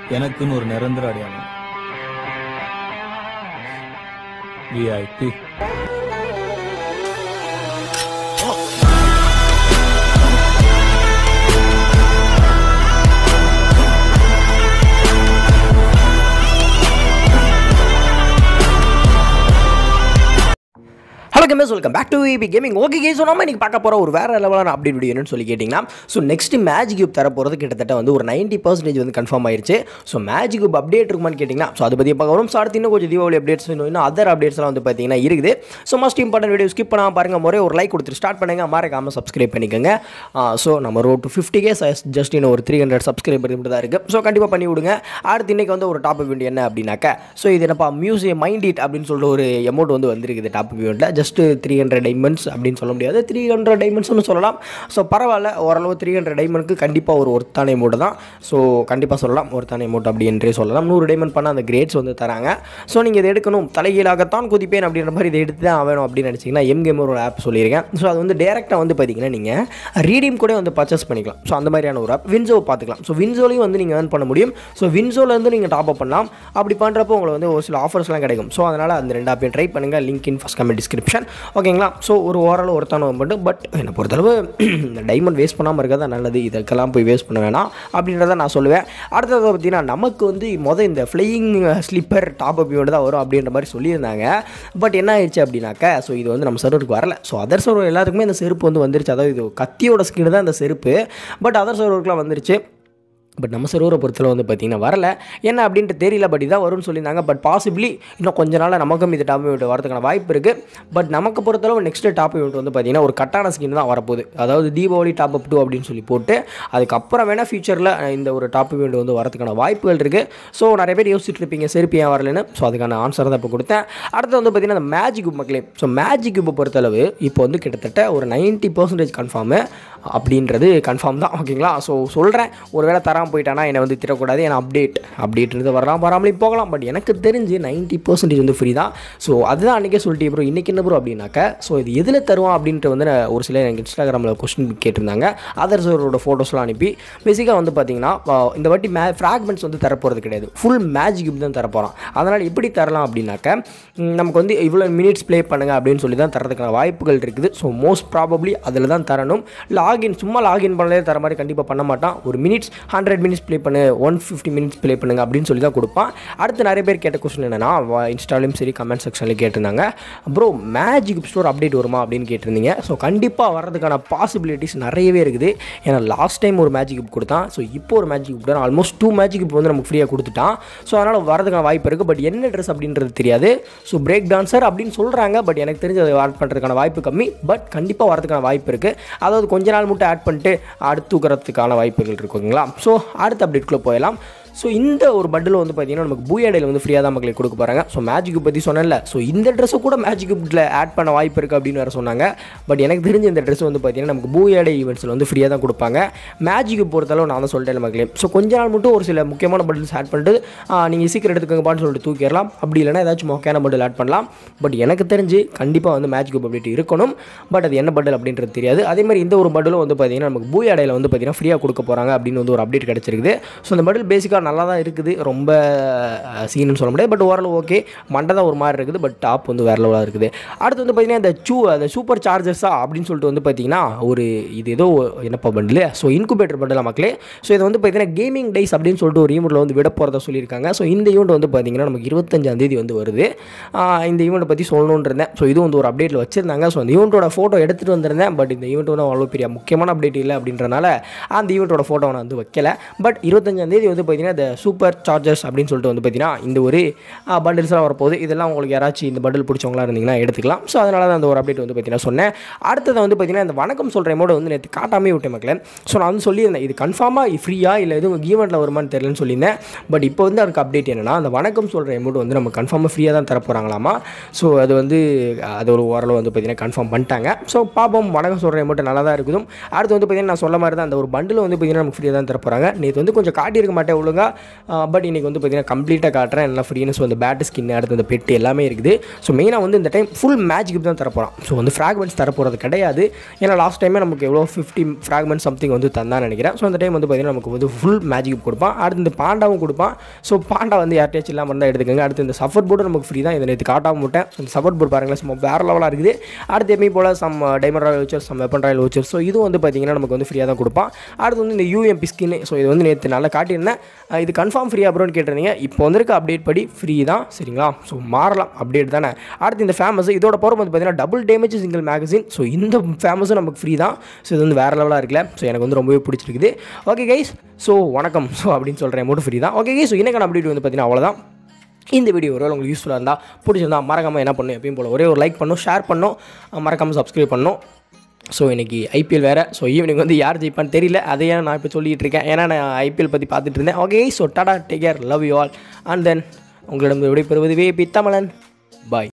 எனக்குன்னு ஒரு நிரந்தர அடையாளம் VIP hello gamers welcome back to E P gaming okay K so நம்ம இன்றைக்கி பார்க்க போகிற ஒரு வேறு லெவலான அப்டேட் வீடியோ என்னன்னு சொல்லி கேட்டிங்கன்னா ஸோ நெக்ஸ்ட் மேஜிக் கியூப் தர போகிறது கிட்டத்தட்ட வந்து ஒரு 90% பர்சன்டேஜ் வந்து கன்ஃபார்ம் ஆயிருச்சு ஸோ மேஜிக் கியூப் அப்டேட் இருக்குமான்னு கேட்டிங்கன்னா ஸோ அதை பற்றி பார்க்க வரும் ஸோ அடுத்து இன்னும் கொஞ்சம் தீபாவளி அப்டேட்ஸ் இன்னும் அதர் அப்டேட்ஸ்லாம் வந்து பார்த்தீங்கன்னா இருக்குது so must important video skip பண்ணாமல் பாருங்கள் முறை ஒரு லைக் கொடுத்துட்டு ஸ்டார்ட் பண்ணுங்கள் மறக்காமல் சப்ஸ்கிரைப் பண்ணிக்கோங்க ஸோ நம்ம road to fifty K just இன்னும் ஒரு த்ரீ ஹண்ட்ரட் சப்ஸ்கிரைபர் மட்டும் தான் இருக்குது ஸோ கண்டிப்பாக பண்ணி விடுங்க அடுத்து இன்றைக்கி வந்து ஒரு டாப் இவெண்ட் என்ன அப்படின்னாக்கா ஸோ இது என்னப்பா மியூசியம் மைண்ட் இட் அப்படின்னு சொல்லிட்டு ஒரு அமௌண்ட் வந்து வந்திருக்குது டாப் இவெண்ட்டில் ஜஸ்ட் த்ரீ ஹண்ட்ரட் டைமண்ட்ஸ் அப்படின்னு சொல்ல முடியாது த்ரீ ஹண்ட்ரட் டைமண்ட்ஸ்னு சொல்லலாம் ஸோ பரவாயில்ல ஓரளவு த்ரீ ஹண்ட்ரட் டைமண்ட்க்கு கண்டிப்பாக ஒரு ஒருத்தான அமௌண்ட் தான் ஸோ கண்டிப்பாக சொல்லலாம் ஒருத்தான அமௌண்ட் அப்படி என்றே சொல்லலாம் நூறு டைமண்ட் பண்ண அந்த கிரேட்ஸ் வந்து தராங்க ஸோ நீங்கள் இதை எடுக்கணும் தலைகீழாகத்தான் குதிப்பேன் அப்படின்ற மாதிரி இதை எடுத்து தான் வேணும் அப்படின்னு நினச்சிங்கன்னா எம் கேமர் ஒரு ஆப் சொல்லியிருக்கேன் ஸோ அது வந்து டேரெக்டாக வந்து பார்த்தீங்கன்னா நீங்கள் ரீடீம் கூட வந்து பர்ச்சேஸ் பண்ணிக்கலாம் ஸோ அந்த மாதிரியான ஒரு ஆப் வின்சோ பார்த்துக்கலாம் ஸோ வின்சோலையும் வந்து நீங்கள் ஏர்ன் பண்ண முடியும் ஸோ வின்சோலேருந்து நீங்கள் டாப் அப் பண்ணலாம் அப்படி பண்ணுறப்போ உங்களுக்கு வந்து ஒரு சில ஆஃபர்ஸ்லாம் கிடைக்கும் ஸோ அதனால் அந்த ரெண்டு ஆப்பையும் ட்ரை பண்ணுங்கள் link in first comment description ஓகேங்களா ஸோ ஒரு ஓரளவு ஒருத்தான மட்டும் பட் என்னை பொறுத்தளவு இந்த டைமண்ட் வேஸ்ட் பண்ணாமல் இருக்கிறதா நல்லது இதற்கெல்லாம் போய் வேஸ்ட் பண்ண வேணாம் அப்படின்றத நான் சொல்லுவேன் அடுத்தது பார்த்தீங்கன்னா நமக்கு வந்து மொதல் இந்த ஃப்ளையிங் ஸ்லிப்பர் டாப் அப் தான் வரும் அப்படின்ற மாதிரி சொல்லியிருந்தாங்க பட் என்ன ஆயிடுச்சு அப்படின்னாக்கா ஸோ இது வந்து நம்ம சர்வருக்கு வரல ஸோ அதர் சர்வர் எல்லாத்துக்குமே இந்த செருப்பு வந்து வந்துருச்சு அதாவது இது கத்தியோட ஸ்கின் தான் இந்த செருப்பு பட் அதர் சர்வருக்குலாம் வந்துருச்சு பட் நம்ம சர்வரை பொறுத்தல வந்து பார்த்திங்கன்னா வரல என்ன அப்படின்ட்டு தெரியல பட் இதான் வரும்னு சொல்லியிருந்தாங்க பட் பாசிபிளி இன்னும் கொஞ்ச நாளில் நமக்கும் இது டாப் யூனிட் வரதுக்கான வாய்ப்பு இருக்குது பட் நமக்கு பொறுத்தளவு நெக்ஸ்ட் டாப் யூனிட் வந்து பார்த்திங்கன்னா ஒரு கட்டான ஸ்கின் தான் வரப்போகுது அதாவது தீபாவளி டாப் அப் டூ அப்படின்னு சொல்லி போட்டு அதுக்கப்புறம் வேணால் ஃபியூச்சரில் இந்த ஒரு டாப் யூனிட் வந்து வரதுக்கான வாய்ப்புகள் இருக்குது ஸோ நிறைய பேர் யோசிச்சுட்டு இருப்பீங்க செருப்பு ஏன் வரலன்னு ஸோ அதுக்கான ஆன்சர் தான் இப்போ கொடுத்தேன் அடுத்து வந்து பார்த்திங்கன்னா அந்த மேஜிக் குப் மக்களே ஸோ மேஜிக் குப்பை பொறுத்தளவு இப்போ வந்து கிட்டத்தட்ட ஒரு நைன்ட்டி பர்சன்டேஜ் கன்ஃபார்மு அப்படின்றது கன்ஃபார்ம் தான் ஓகேங்களா ஸோ சொல்கிறேன் ஒருவேளை தராமல் போயிட்டானா என்னை வந்து திட்டக்கூடாது ஏன்னா அப்டேட் அப்டேட்ன்றது வரலாம் வராமலே போகலாம் பட் எனக்கு தெரிஞ்சு நைன்ட்டி பர்சன்டேஜ் வந்து ஃப்ரீ தான் ஸோ அதுதான் அன்றைக்கே சொல்லிட்டு ப்ரோ இன்றைக்கி என்ன ப்ரோ அப்படின்னாக்கா ஸோ இது எதில் தருவான் அப்படின்ட்டு வந்து நான் ஒரு சிலர் எனக்கு இன்ஸ்டாகிராமில் கொஸ்டின் கேட்டிருந்தாங்க அதர் சரோட ஃபோட்டோஸ்லாம் அனுப்பி பேசிக்காக வந்து பார்த்தீங்கன்னா ஆஹ் இந்த வாட்டி மே ஃப்ராக்மெண்ட்ஸ் வந்து தரப்போகிறது கிடையாது ஃபுல் மேஜிக் தான் தரப்போகிறான் அதனால் எப்படி தரலாம் அப்படின்னாக்கா ம், நமக்கு வந்து இவ்வளோ மினிட்ஸ் ப்ளே பண்ணுங்க அப்படின்னு சொல்லி தான் தரதுக்கான வாய்ப்புகள் இருக்குது ஸோ மோஸ்ட் ப்ராபப்ளி அதில் தான் தரணும் லாகின் சும்மா லாகின் பண்ணலே தர மாதிரி கண்டிப்பாக பண்ண மாட்டான் ஒரு மினிட்ஸ் ஹண்ட்ரட் மினிட்ஸ் ப்ளே பண்ணு ஒன் ஃபிஃப்டி மினிட்ஸ் ப்ளே பண்ணுங்க அப்படின்னு சொல்லி தான் கொடுப்பான் அடுத்து நிறைய பேர் கேட்ட கொஸ்டின் என்னன்னா இன்ஸ்டாலையும் சரி கமெண்ட் செக்ஷன்லையும் கேட்டிருந்தாங்க ப்ரோ மேஜிக் ஸ்டோர் அப்டேட் வருமா அப்படின்னு கேட்டிருந்தீங்க ஸோ கண்டிப்பாக வர்றதுக்கான பாசிபிலிட்டிஸ் நிறையவே இருக்குது ஏன்னா லாஸ்ட் டைம் ஒரு மேஜிக் புக் கொடுத்தான் ஸோ இப்போ ஒரு மேஜிக் புக் தான் ஆல்மோஸ்ட் டூ மேஜிக் புக் வந்து நமக்கு ஃப்ரீயாக கொடுத்துட்டான் ஸோ அதனால் வரதுக்கான வாய்ப்பு இருக்குது பட் என்ன ட்ரெஸ் அப்படின்றது தெரியாது ஸோ பிரேக் டான்சர் அப்படின்னு சொல்கிறாங்க பட் எனக்கு தெரிஞ்சு அதை ஆட் பண்ணுறதுக்கான வாய்ப்பு கம்மி பட் கண்டிப்பாக வரதுக்கான வாய்ப்பு இருக்குது அதாவது கொஞ்ச நாள் மட்டும் ஆட் பண்ணிட்டு அடுத்து தூக்குறதுக்கான வாய்ப்புகள் இருக்குங்களா ஸோ அடுத்த அப்டேட்குள்ளே போயிடலாம் ஸோ இந்த ஒரு பண்டில் வந்து பார்த்தீங்கன்னா நமக்கு பூயாடையில் வந்து ஃப்ரீயாக தான் மக்களுக்கு கொடுக்க போகிறாங்க ஸோ மேஜிக் பற்றி சொன்னேன்ல ஸோ இந்த ட்ரெஸ்ஸை கூட மேஜிக் புக்கில் ஆட் பண்ண வாய்ப்பு இருக்குது அப்படின்னு வேறு சொன்னாங்க பட் எனக்கு தெரிஞ்ச இந்த ட்ரெஸ் வந்து பார்த்தீங்கன்னா நமக்கு பூயாடை ஈவெண்ட்ஸில் வந்து ஃப்ரீயாக தான் கொடுப்பாங்க மேஜிக் பொறுத்தளவு நான் தான் சொல்லிட்டேன் மக்களே ஸோ கொஞ்ச நாள் மட்டும் ஒரு சில முக்கியமான பண்டில்ஸ் ஆட் பண்ணிட்டு நீங்கள் சீக்கிரம் எடுத்துக்கங்கப்பான்னு சொல்லிட்டு தூக்கிடலாம் அப்படி இல்லைனா ஏதாச்சும் மொக்கையான பண்டில் ஆட் பண்ணலாம் பட் எனக்கு தெரிஞ்சு கண்டிப்பாக வந்து மேஜிக் அப்டேட் இருக்கணும் பட் அது என்ன பண்டில் அப்படின்றது தெரியாது அதே மாதிரி இந்த ஒரு பண்டிலும் வந்து பார்த்தீங்கன்னா நமக்கு பூயாடையில் வந்து பார்த்தீங்கன்னா ஃப்ரீயாக கொடுக்க போகிறாங்க அப்படின்னு வந்து ஒரு அப்டேட் கிடச்சிருக்குது ஸோ இந்த பண்டில் பேசிக்காக நல்லா தான் இருக்குது ரொம்ப சீனுன்னு சொல்ல முடியாது பட் ஓரளவு ஓகே மண்டை தான் ஒரு மாதிரி இருக்குது பட் டாப் வந்து வேறு லெவலாக இருக்குது அடுத்து வந்து பார்த்தீங்கன்னா இந்த சூ அந்த சூப்பர் சார்ஜர்ஸா அப்படின்னு சொல்லிட்டு வந்து பார்த்தீங்கன்னா ஒரு இது ஏதோ என்னப்பா பண்டில் ஸோ இன்குபேட்டர் பண்டில் மக்களே ஸோ இது வந்து பார்த்தீங்கன்னா கேமிங் டைஸ் அப்படின்னு சொல்லிட்டு ஒரு ஈவெண்ட்டில் வந்து விட போகிறதா சொல்லியிருக்காங்க ஸோ இந்த ஈவெண்ட் வந்து பார்த்தீங்கன்னா நமக்கு இருபத்தஞ்சாம் தேதி வந்து வருது ஆஹ் இந்த ஈவெண்ட்டை பற்றி சொல்லணுன்னு இருந்தேன் ஸோ இது வந்து ஒரு அப்டேட்டில் வச்சிருந்தாங்க ஸோ அந்த ஈவெண்ட்டோட ஃபோட்டோ எடுத்துகிட்டு வந்திருந்தேன் பட் இந்த ஈவெண்ட் வந்து அவ்வளோ பெரிய முக்கியமான அப்டேட் இல்லை அப்படின்றனால அந்த ஈவெண்ட்டோட ஃபோட்டோ நான் வந்து வைக்கல பட் இருபத்தஞ்சாம் தேதி வந்து பார்த்தீங்கன்னா இந்த சூப்பர் சார்ஜர்ஸ் அப்படின்னு சொல்லிட்டு வந்து பார்த்தீங்கன்னா இந்த ஒரு பண்டில்ஸ்லாம் வரப்போகுது இதெல்லாம் உங்களுக்கு யாராச்சும் இந்த பண்டில் பிடிச்சவங்களா இருந்தீங்கன்னா எடுத்துக்கலாம் ஸோ அதனால தான் அந்த ஒரு அப்டேட் வந்து பார்த்தீங்கன்னா சொன்னேன் அடுத்தது வந்து பார்த்தீங்கன்னா இந்த வணக்கம் சொல்கிற எமோட வந்து நேற்று காட்டாமே விட்டேன் மக்களே ஸோ நான் வந்து சொல்லியிருந்தேன் இது கன்ஃபார்மாக ஃப்ரீயாக இல்லை எதுவும் ஈவெண்ட்டில் வருமான்னு தெரியலன்னு சொல்லியிருந்தேன் பட் இப்போ வந்து அதுக்கு அப்டேட் என்னன்னா அந்த வணக்கம் சொல்கிற எமௌண்ட் வந்து நம்ம கன்ஃபார்மாக ஃப்ரீயாக தான் தரப்போகிறாங்களாமா ஸோ அது வந்து அது ஒரு ஓரளவு வந்து பார்த்தீங்கன்னா கன்ஃபார்ம் பண்ணிட்டாங்க ஸோ பாப்போம் வணக்கம் சொல்கிற எமௌண்ட் நல்லா தான் இருக்கும் அடுத்து வந்து பார்த்தீங்கன்னா நான் சொல்ல மாதிரி தான் அந்த ஒரு பண்டில் வந்து பார்த்தீங்கன்னா நமக்கு ஃப்ரீயாக தான் தரப்போகிறாங்க நேற்று வந்து கொஞ்சம் காட்டியிருக்க மாட்டேன் ஒழுங்கா சொல்லியிருக்காங்க பட் இன்றைக்கி வந்து பார்த்தீங்கன்னா கம்ப்ளீட்டாக காட்டுறேன் எல்லாம் ஃப்ரீனஸ் வந்து பேட் ஸ்கின் அடுத்து அந்த பெட்டு எல்லாமே இருக்குது ஸோ மெயினாக வந்து இந்த டைம் ஃபுல் மேட்ச் கிஃப்ட் தான் தரப்போகிறான் ஸோ வந்து ஃப்ராக்மெண்ட்ஸ் தரப்போகிறது கிடையாது ஏன்னா லாஸ்ட் டைமே நமக்கு எவ்வளோ ஃபிஃப்டி ஃப்ராக்மெண்ட் சம்திங் வந்து தந்தான்னு நினைக்கிறேன் ஸோ அந்த டைம் வந்து பார்த்தீங்கன்னா நமக்கு வந்து ஃபுல் மேட்ச் கிஃப்ட் கொடுப்பான் அடுத்து இந்த பாண்டாவும் கொடுப்பான் ஸோ பாண்டா வந்து யார்ட்டாச்சும் இல்லாமல் இருந்தால் எடுத்துக்கோங்க அடுத்து இந்த சஃபர் போர்டு நமக்கு ஃப்ரீ தான் இதை நேற்று காட்டாம விட்டேன் ஸோ இந்த சஃபர் போர்டு பாருங்களேன் சும்மா வேறு லெவலாக இருக்குது அடுத்து எப்பயும் போல் some diamond royal voucher some weapon royal voucher so இதுவும் வந்து பார்த்தீங்கன்னா நமக்கு வந்து ஃப்ரீயாக தான் கொடுப்பான் அடுத்து வந்து இந்த யூஎம்பி ஸ்கின் ஸோ இது வந்து நேற்று நல்லா காட்டியிருந்தேன் அஹ் இது கன்ஃபார்ம் ஃப்ரீ அப்புறம்னு கேட்டிருந்தீங்க இப்போ வந்திருக்க அப்டேட் படி ஃப்ரீ தான் சரிங்களா ஸோ மாறலாம் அப்டேட் தானே அடுத்து இந்த ஃபேமஸ் இதோட போகிற வந்து பார்த்தீங்கன்னா double damage single magazine so இந்த ஃபேமஸும் நமக்கு ஃப்ரீ தான் ஸோ இது வந்து வேறு லெவலாக இருக்குல்ல ஸோ எனக்கு வந்து ரொம்பவே பிடிச்சிருக்குது ஓகே கைஸ் ஸோ வணக்கம் ஸோ அப்படின்னு சொல்கிறேன் மட்டும் ஃப்ரீ தான் ஓகே கைஸ் ஸோ இன்னைக்கான அப்டேட் வந்து பார்த்தீங்கன்னா அவ்வளோதான் இந்த வீடியோ ஒருவேளை உங்களுக்கு யூஸ்ஃபுல்லாக இருந்தால் பிடிச்சிருந்தா மறக்காமல் என்ன பண்ணும் எப்பயும் போல் ஒரே ஒரு லைக் பண்ணும் ஷேர் பண்ணும் மறக்காமல் சப்ஸ்கிரைப் பண்ணும் ஸோ இன்றைக்கி ஐபிஎல் வேறு ஸோ ஈவினிங் வந்து யார் ஜெயிப்பான்னு தெரியல அதையே நான் இப்போ சொல்லிகிட்டு இருக்கேன் ஏன்னா நான் ஐபிஎல் பற்றி பார்த்துட்டு இருந்தேன் okay so tata take care love you all and then உங்களிடம் விடைபெறுவது வேபி தமிழன் பாய்